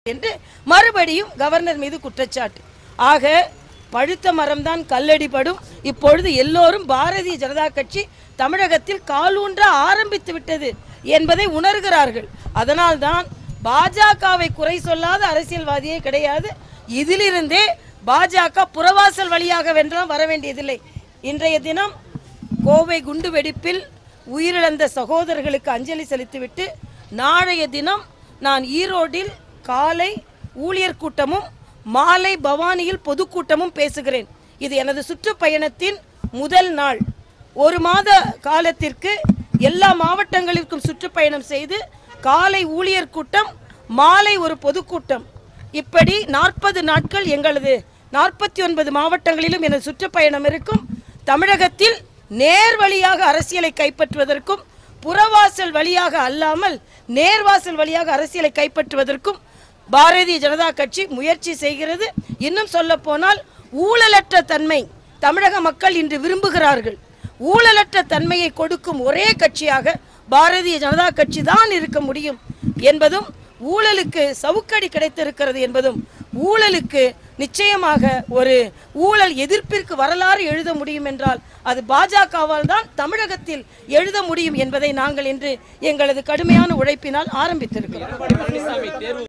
என்று மறுபடியும் கவர்னர் மீது குற்றச்சாட்டு ஆக பழுத்த மரம்தான் கல்லடிபடும் இப்பொழுது எல்லோரும் பாரதிய ஜனதா கட்சி தமிழகத்தில் காலூன்ற ஆரம்பித்து விட்டது என்பதை உணர்கிறார்கள் அதனால்தான் பாஜகவை குறை சொல்லாத அரசியல்வாதியே கிடையாது இதிலிருந்தே பாஜக புறவாசல் வழியாக வென்றால் வர வேண்டியதில்லை இன்றைய தினம் கோவை குண்டு வெடிப்பில் உயிரிழந்த சகோதரர்களுக்கு அஞ்சலி செலுத்திவிட்டு நாளைய தினம் நான் ஈரோடில் காலை ஊழியர் கூட்டமும் மாலை பவானியில் பொதுக்கூட்டமும் பேசுகிறேன் இது எனது சுற்றுப்பயணத்தின் முதல் நாள் ஒரு மாத காலத்திற்கு எல்லா மாவட்டங்களிற்கும் சுற்றுப்பயணம் செய்து காலை ஊழியர் கூட்டம் மாலை ஒரு பொதுக்கூட்டம் இப்படி நாற்பது நாட்கள் எங்களது நாற்பத்தி ஒன்பது மாவட்டங்களிலும் எனது சுற்றுப்பயணம் இருக்கும் தமிழகத்தில் நேர் வழியாக அரசியலை கைப்பற்றுவதற்கும் புறவாசல் வழியாக அல்லாமல் நேர்வாசல் வழியாக அரசியலை கைப்பற்றுவதற்கும் பாரதிய ஜனதா கட்சி முயற்சி செய்கிறது இன்னும் சொல்ல போனால் ஊழலற்ற தன்மை தமிழக மக்கள் இன்று விரும்புகிறார்கள் ஊழலற்ற தன்மையை கொடுக்கும் ஒரே கட்சியாக பாரதிய ஜனதா கட்சி தான் இருக்க முடியும் என்பதும் ஊழலுக்கு சவுக்கடி கிடைத்திருக்கிறது என்பதும் ஊழலுக்கு நிச்சயமாக ஒரு ஊழல் எதிர்ப்பிற்கு வரலாறு எழுத முடியும் என்றால் அது பாஜகவால் தான் தமிழகத்தில் எழுத முடியும் என்பதை நாங்கள் இன்று எங்களது கடுமையான உழைப்பினால் ஆரம்பித்திருக்கிறோம்